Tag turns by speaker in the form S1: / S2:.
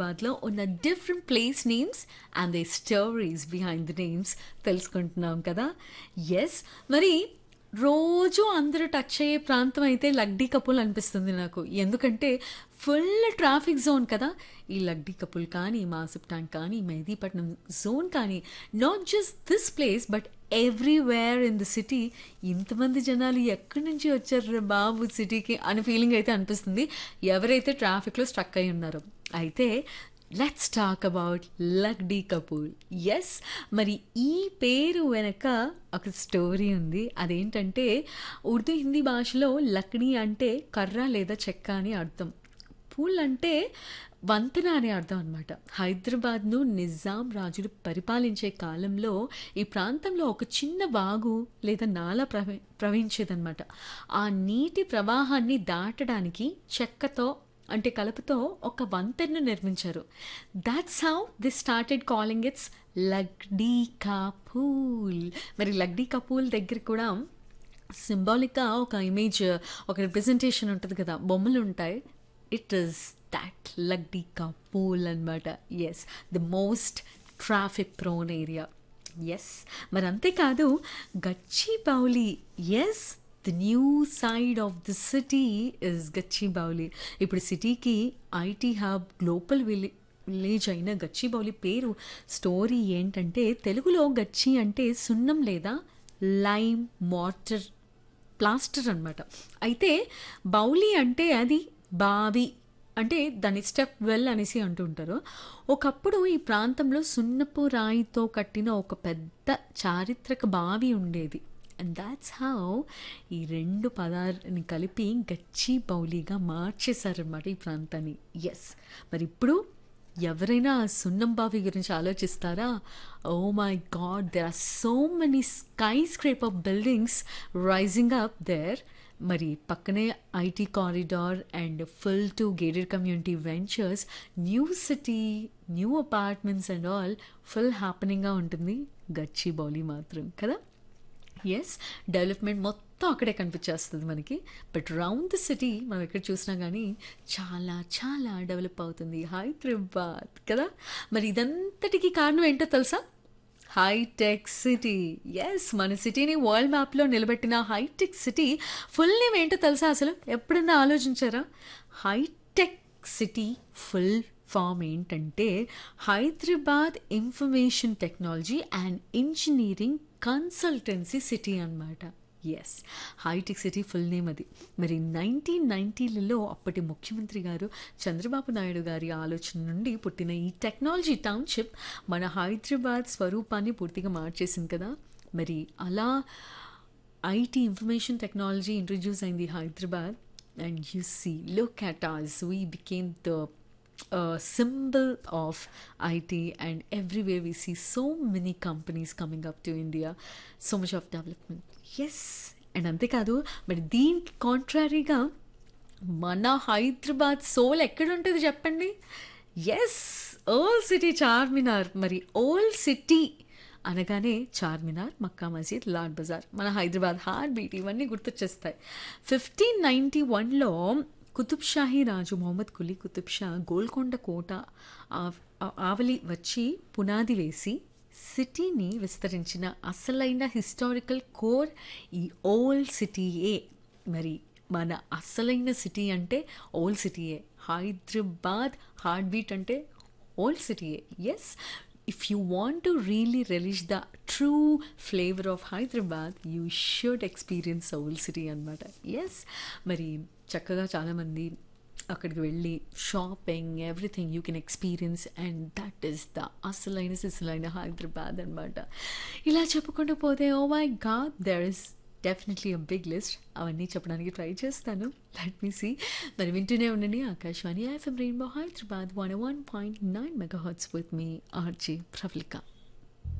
S1: హైదరాబాద్లో ఉన్న different place names and they stories behind the names తెలుసుకుంటున్నాం కదా ఎస్ మరి రోజు అందరూ టచ్ అయ్యే ప్రాంతం అయితే లగ్డీ కపుల్ అనిపిస్తుంది నాకు ఎందుకంటే ఫుల్ ట్రాఫిక్ జోన్ కదా ఈ లగ్డీ కపుల్ కానీ మాసిప్ ట్యాంక్ కానీ మెహదీపట్నం జోన్ కానీ not just this place but everywhere in the city ఇంతమంది జనాలు ఎక్కడి నుంచి వచ్చారు బాబు సిటీకి అనే ఫీలింగ్ అయితే అనిపిస్తుంది ఎవరైతే ట్రాఫిక్లో స్ట్రక్ అయి ఉన్నారో అయితే let's talk about Lakdikapul yes మరి ఈ పేరు వెనక ఒక స్టోరీ ఉంది అదేంటంటే ఉర్దూ హిందీ భాషలో లక్డీ అంటే కర్ర లేదా చెక్క అని అర్థం పూల్ అంటే వంతెన అనే అర్థం అనమాట హైదరాబాద్ను నిజాం రాజులు పరిపాలించే కాలంలో ఈ ప్రాంతంలో ఒక చిన్న వాగు లేదా నాల ప్రవ ప్రవహించేదన్నమాట ఆ నీటి ప్రవాహాన్ని దాటడానికి చెక్కతో అంటే కలపతో ఒక వంతెనను నిర్మించారు that's how this started calling it's Lakdikapul మరి లగ్డీ కపూల్ దగ్గర కూడా సింబాలిక్గా ఒక ఇమేజ్ ఒక రిప్రజెంటేషన్ ఉంటుంది కదా బొమ్మలు ఉంటాయి it is that Lakdikapul అనమాట yes the most traffic prone area yes మరి అంతేకాదు Gachibowli yes the new side of the city is Gachibowli ఇప్పుడు సిటీకి IT hub global vil village అయిన గచ్చిబౌలి పేరు స్టోరీ ఏంటంటే తెలుగులో గచ్చి అంటే సున్నం లేదా లైమ్ మార్టర్ ప్లాస్టర్ అనమాట అయితే బౌలి అంటే అది బావి అంటే దాని స్టెప్ వెల్ అనేసి అంటుంటారు ఒకప్పుడు ఈ ప్రాంతంలో సున్నపు రాయితో కట్టిన ఒక పెద్ద చారిత్రక బావి ఉండేది అండ్ దాట్స్ హౌ ఈ రెండు పదాలని కలిపి గచ్చి బౌలిగా మార్చేశారనమాట ఈ ప్రాంతాన్ని ఎస్ మరి ఇప్పుడు ఎవరైనా సున్నం బావి గురించి ఆలోచిస్తారా oh my god there are so many skyscraper buildings rising up there మరి పక్కనే IT corridor and full to gated community ventures new city new apartments and all full హ్యాపెనింగ్గా ఉంటుంది గచ్చి బౌలి మాత్రం కదా ఎస్ డెవలప్మెంట్ మొత్తం అక్కడే కనిపించేస్తుంది మనకి బట్ రౌండ్ ద సిటీ మనం ఎక్కడ చూసినా కానీ చాలా చాలా డెవలప్ అవుతుంది హైదరాబాద్ కదా మరి ఇదంతటికి కారణం ఏంటో తెలుసా హైటెక్ సిటీ ఎస్ మన సిటీని వరల్డ్ మ్యాప్లో నిలబెట్టిన హైటెక్ సిటీ ఫుల్ నేమ్ ఏంటో తెలుసా అసలు ఎప్పుడన్నా ఆలోచించారా హైటెక్ సిటీ ఫుల్ ఫామ్ ఏంటంటే Hyderabad information technology and engineering consultancy city అనమాట ఎస్ హైటెక్ సిటీ ఫుల్ నేమ్ అది మరి నైన్టీన్ నైంటీలలో అప్పటి ముఖ్యమంత్రి గారు చంద్రబాబు నాయుడు గారి ఆలోచన నుండి పుట్టిన ఈ టెక్నాలజీ టౌన్షిప్ మన హైదరాబాద్ స్వరూపాన్ని పూర్తిగా మార్చేసింది కదా మరి అలా ఐటీ ఇన్ఫర్మేషన్ టెక్నాలజీ ఇంట్రడ్యూస్ అయింది Hyderabad and you see look at us we became the uh, symbol of IT, and everywhere we see so many companies coming up to India, so much of development. Yes, and అంతేకాదు మరి దీనికి కాంట్రారీగా మన Hyderabad soul ఎక్కడ ఉంటుంది చెప్పండి yes old city Charminar మరి old city అనగానే చార్మినార్ మక్కా మసీద్ లాడ్ బజార్ మన హైదరాబాద్ హార్ట్ బీట్ ఇవన్నీ గుర్తొచ్చేస్తాయి ఫిఫ్టీన్ నైంటీ వన్లో కుతుబ్ షాహీ రాజు మొహమ్మద్ కులీ కుతుబ్ షా గోల్కొండ కోట ఆవలి వచ్చి పునాది వేసి సిటీని విస్తరించిన అసలైన హిస్టారికల్ కోర్ ఈ ఓల్డ్ సిటీయే మరి మన అసలైన సిటీ అంటే ఓల్డ్ సిటీయే హైదరాబాద్ హార్ట్ బీట్ అంటే ఓల్డ్ సిటీయే yes if you want to really release the true flavour of Hyderabad you should experience old city అనమాట ఎస్ మరి చక్కగా చాలామంది అక్కడికి వెళ్ళి shopping everything you can experience and that is the అసలైన సిసలైన హైదరాబాద్ అనమాట ఇలా చెప్పుకుంటూ పోతే oh my god there is definitely a big list అవన్నీ చెప్పడానికి ట్రై చేస్తాను లెట్ మీ సీ మరి వింటూనే ఉండండి Akashvani FM rainbow Hyderabad one one point nine megahertz with me RJ Pravalika